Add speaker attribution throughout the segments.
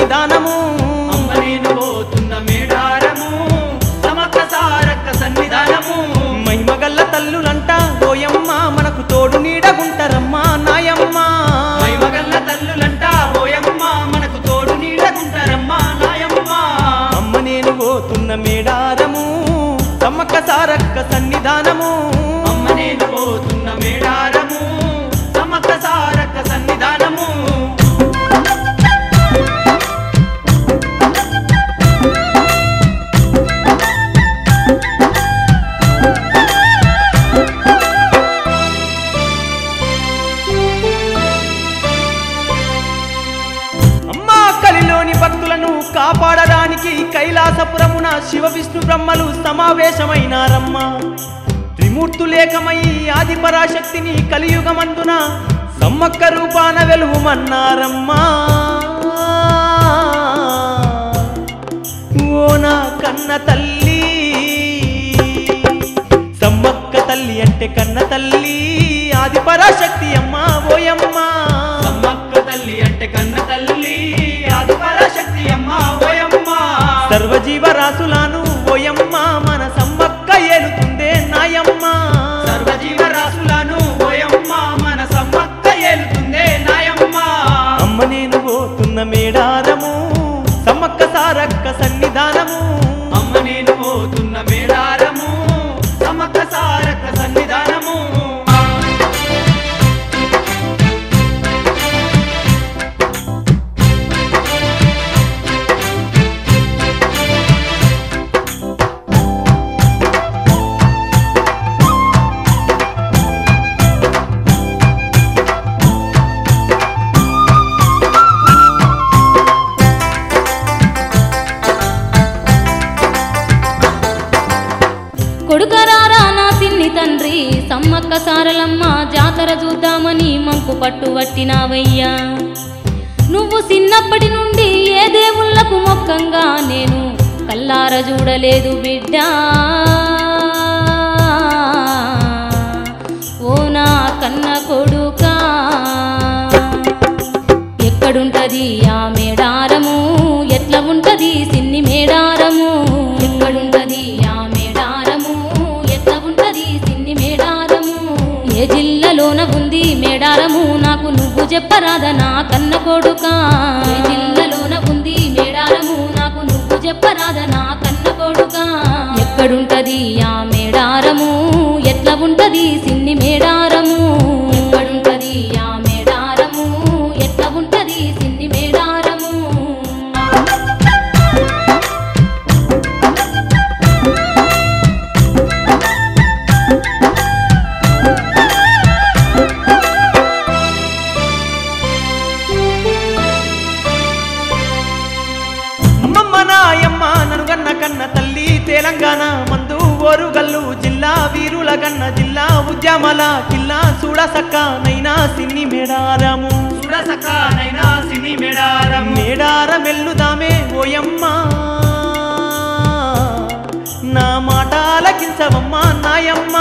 Speaker 1: సన్నిధానము
Speaker 2: అమ్మ నేను పోతున్న మేడారము సమక్క సారక్క సన్నిధానము
Speaker 1: మహిమగల్ల తల్లులంట ఓయమ్మ మనకు తోడు నీడగుంటరమ్మా నాయమ్మ
Speaker 2: మైమగల్ల తల్లులంట ఓయమ్మ మనకు తోడు నీడకుంటారమ్మా నాయమ్మ
Speaker 1: అమ్మ నేను పోతున్న మేడారము సమ్మక్క సారక్క సన్నిధానము
Speaker 2: అమ్మ నేను పోతున్న మేడారము సమక్క సారక్క సన్నిధానము
Speaker 1: అమ్మా కలిలోని భక్తులను కాపాడడానికి కైలాసపురమున శివ విష్ణు బ్రహ్మలు సమావేశమైనారమ్మ త్రిమూర్తులేకమై ఆది పరాశక్తిని కలియుగమందున సమ్మక్క రూపాన వెలుగుమన్నారమ్మా ఓ నా కన్న తల్లి సమ్మక్క తల్లి అంటే కన్న తల్లి ఆది పరాశక్తి అమ్మ ఓయమ్మా
Speaker 2: సమ్మక్క తల్లి అంటే కన్న తల్లి ఆది పరాశక్తి అమ్మ ఓయమ్మ
Speaker 1: సర్వజీవరాశులను ఓయమ్మ మన సమ్మక్క ఏలుతుందే నాయమ్మ
Speaker 2: సర్వజీవరాశులను ఓయమ్మ మన సమ్మక్క ఏలుతుందే నాయమ్మ
Speaker 1: అమ్మ నేను పోతున్న మేడారము సమ్మక్క సారక్క సన్నిధానము
Speaker 2: అమ్మ నేను పోతున్న మేడారము సమ్మక్క సారక్క సన్నిధానము
Speaker 3: కొడుకరారా నా సిన్ని తండ్రి సమ్మక్క సారలమ్మ జాతర చూద్దామని మంకు పట్టు పట్టినావయ్యా నువ్వు చిన్నప్పటి నుండి ఏ దేవుళ్ళకు మొక్కంగా నేను కల్లార చూడలేదు బిడ్డా ఓ నా కన్న కొడుకా ఎక్కడుంటది ఆ మేడారము ఎట్లా ఉంటది సిన్ని మేడారము ఎక్కడుంటది ఆ మేడారము ఎట్లా ఉంటది సిన్ని మేడారము ఏ జిల్లాలోన ఉంది మేడారము నాకు నువ్వు చెప్పరాదా నా కన్న కొడుకా ఏ జిల్లాలోన ఉంది మేడారము నాకు నువ్వు చెప్పరాదా నా కన్న కొడుకా ఎక్కడుంటది ఆ మేడారము ఎట్లా ఉంటది సిన్ని మేడారము ఎక్కడుంటది ఆ మేడారము ఎట్లా ఉంటది సిన్ని మేడారము
Speaker 1: అమ్మమ్మ నాయమ్మ ననుగన్న కన్న తల్లి తెలంగాణ మందు ఓరుగల్లు జిల్లా వీరుల గన్న జిల్లా ఉద్యమల కిల్లా చూడసక్క నైనా సిన్ని మేడారము
Speaker 2: సురసకానైనా సిని మేడారం
Speaker 1: మేడార మెల్లుదామే ఓయమ్మ నా మాట ఆలకించవమ్మ నాయమ్మ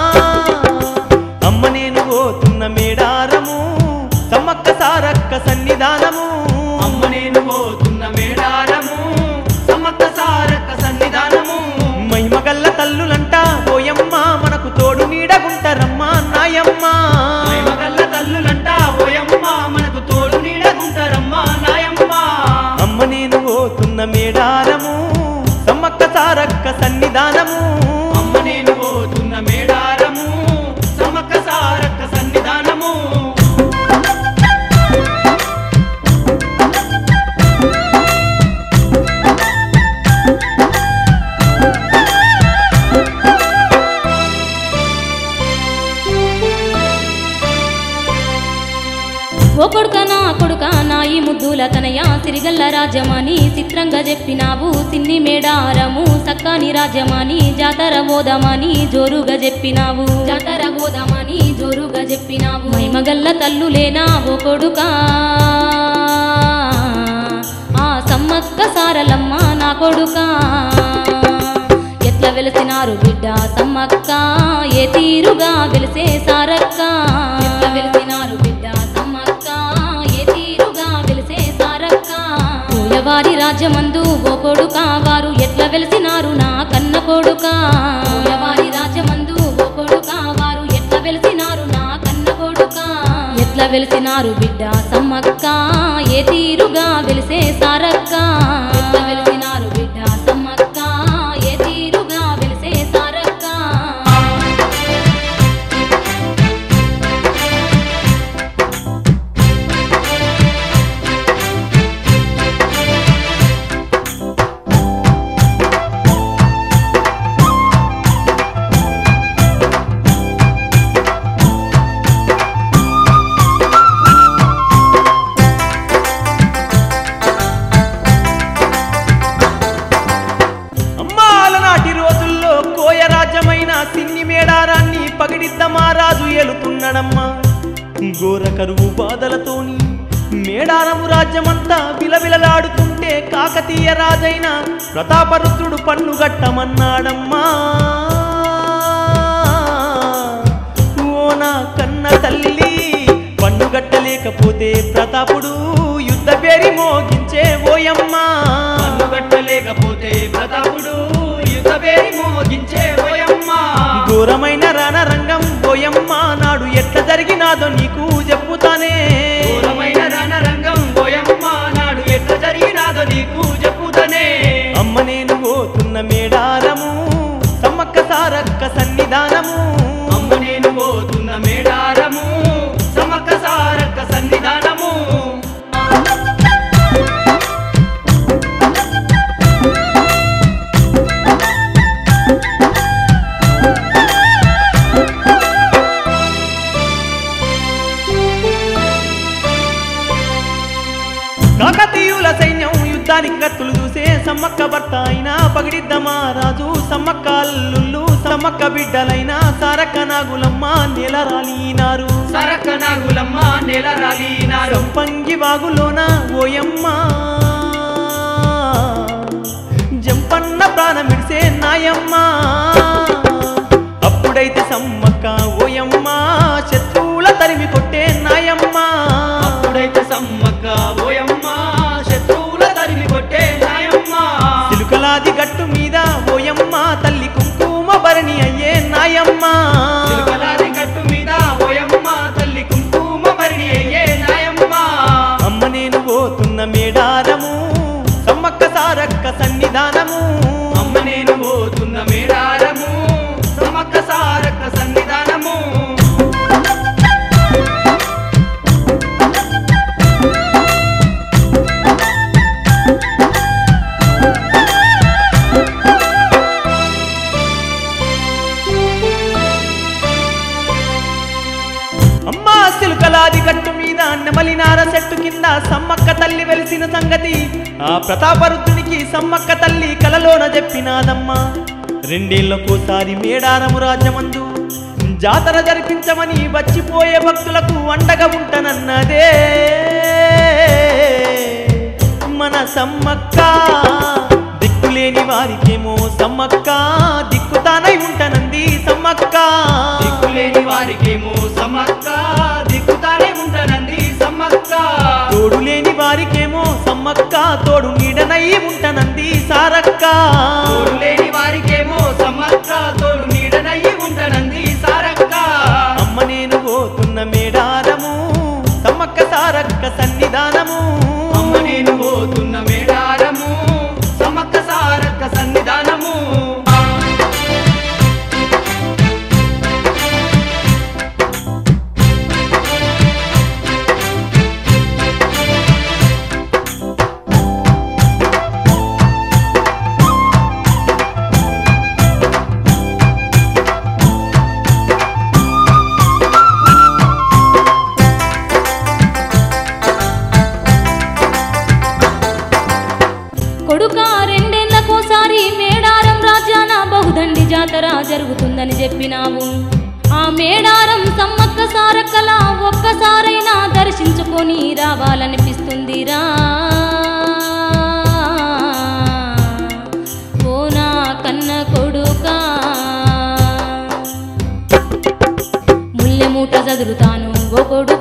Speaker 1: అమ్మ నేను పోతున్న మేడారము సమ్మక్క సారక్క సన్నిధానము
Speaker 2: అమ్మ నేను పోతున్న మేడారము సమ్మక్క సారక్క సన్నిధానము
Speaker 1: మహిమగల్ల తల్లులంట ఓయమ్మ మనకు తోడు నీడగుంటరమ్మ నాయమ్మ
Speaker 2: మగల్ల తల్లులంట ఓయమ్మ మనకు తోడు నీడకుంటారమ్మా నాయమ్మ
Speaker 1: అమ్మ నేను పోతున్న మేడారము సమ్మక్క సారక్క సన్నిధానము
Speaker 2: అమ్మ నేను పోతున్న మేడారము సమ్మక్క సారక్క సన్నిధానము
Speaker 3: ఓ కొడుక నా కొడుక నా ఈ ముద్దుల తనయ సిరిగల్ల రాజ్యమని చిత్రంగా చెప్పినావు సిన్ని మేడారము సక్కాని రాజ్యమని జాతర బోధమని జోరుగా చెప్పినావు జాతర బోధమని జోరుగా చెప్పినావు మహిమగల్ల తల్లులేనా ఓ కొడుకా ఆ సమ్మక్క సారలమ్మ నా కొడుకా ఎట్లా వెలిసినారు బిడ్డ సమ్మక్క ఏ తీరుగా వెలిసే సారక్క ఎట్లా వెలిసినారు బిడ్డ సమ్మక్క ఏ తీరుగా వెలిసే సారక్క పూయవ ఓయవారి రాజ్యమందు ఓ కొడుకా వారు ఎట్లా వెలిసినారు నా కన్న కొడుకా ఓయవారి రాజ్యమందు ఓ కొడుకా వారు ఎట్లా వెలిసినారు నా కన్న కొడుకా ఎట్లా వెలిసినారు బిడ్డ సమ్మక్క ఏ తీరుగా వెలిసే సారక్క ఎట్లా వెలిసినారు బిడ్డ సమ్మక్క ఏ తీరుగా వెలిసే సారక్క
Speaker 1: అమ్మాల నాటి రోజుల్లో కోయ రాజ్యమైన సిన్ని మేడారాన్ని పగిడిద్దమా రాజు ఏలుతున్నాడమ్మా ఘోర కరువు బాధలతోని మేడారము రాజ్యమంతా విలవిలలాడుతుంటే కాకతీయ రాజైన ప్రతాపరుద్రుడు పన్ను గట్టమన్నాడమ్మా ఓ నా కన్న తల్లి పన్ను గట్టలేకపోతే ప్రతాపుడు యుద్ధ పేరి మోగించే ఓయమ్మా
Speaker 2: కట్టలేకపోతే ప్రతాపుడు యుద్ధ పేరి మోగించే పోయమ్మ
Speaker 1: ఘోరమైన రణరంగం ఓయమ్మ నాడు ఎట్ల జరిగినాదో నీకు చెప్పుతానే
Speaker 2: ఘోరమైన రణరంగం పోయమ్మ నాడు ఎట్లా జరిగినాదో నీకు చెప్పుతనే
Speaker 1: అమ్మ నేను పోతున్న మేడారము సమ్మక్క సారక్క సన్నిధానము
Speaker 2: అమ్మ నేను పోతున్న మేడారము సమక్క సారక్క సన్నిధానము
Speaker 1: కాకతీయుల సైన్యం యుద్ధానికి కత్తులు చూసే సమ్మక్క భర్త అయినా పగిడిద్దమా రాజు సమ్మక్క అల్లుళ్ళు సమ్మక్క బిడ్డలైన సారక్క నాగులమ్మ నెలరాలినారు
Speaker 2: సరక్క నాగులమ్మ నెల రాలినారు
Speaker 1: సంపంగి వాగులోన ఓయమ్మ జంపన్న ప్రాణమిడిసే నాయమ్మ అప్పుడైతే సమ్మక్క ఓయమ్మ శత్రువుల తరిమి కొట్టే నాయమ్మ
Speaker 2: అప్పుడైతే సమ్మక్క ఓయమ్మ శత్రువుల తరిమి కొట్టే నాయమ్మ
Speaker 1: చిలుకలాది గట్టు మీద ఓయమ్మ తల్లి కుంకుమ భరణి అయ్యే నాయమ్మ
Speaker 2: చిలుకలాది గట్టు మీద ఓయమ్మ తల్లి కుంకుమ భరణి అయ్యే నాయమ్మ
Speaker 1: అమ్మ నేను పోతున్న మేడారము సమ్మక్క సారక్క సన్నిధానము
Speaker 2: అమ్మ నేను పోతున్న మేడారము సమ్మక్క సారక్క సన్నిధానము
Speaker 1: అమ్మా సిలుకలాది గట్టు మీద నెమలినార చెట్టు కింద సమ్మక్క తల్లి వెలిసిన సంగతి ఆ ప్రతాపరుద్రునికి సమ్మక్క తల్లి కలలోన చెప్పినాదమ్మా రెండేళ్లకోసారి మేడారము రాజ్యమందు జాతర జరిపించమని వచ్చిపోయే భక్తులకు అండగా ఉంటనన్నదే మన సమ్మక్క దిక్కులేని వారికేమో సమ్మక్క దిక్కుతానై ఉంటనంది సమ్మక్క
Speaker 2: దిక్కులేని వారికేమో సమ్మక్క దిక్కుతానే ఉంటనంది సమ్మక్క
Speaker 1: తోడు లేని వారికేమో సమ్మక్క తోడు నీడనై ఉంటనంది సారక్క
Speaker 2: తోడు లేని వారికేమో సమ్మక్క తోడు నీడనయ్యి ఉంటనంది సారక్క
Speaker 1: అమ్మ నేను పోతున్న మేడారము సమ్మక్క సారక్క సన్నిధానము
Speaker 2: అమ్మ నేను పోతున్న మేడారము సమ్మక్క సారక్క సన్నిధానము
Speaker 3: కొడుక రెండేళ్లకోసారి మేడారం రాజ్యాన బహుదండి జాతర జరుగుతుందని చెప్పినావు ఆ మేడారం సమ్మక్క సారక్కల ఒక్కసారైనా దర్శించుకొని రావాలనిపిస్తుందిరా ఓ నా కన్న కొడుకా ముల్లె మూట చదురుతాను ఓ కొడుకా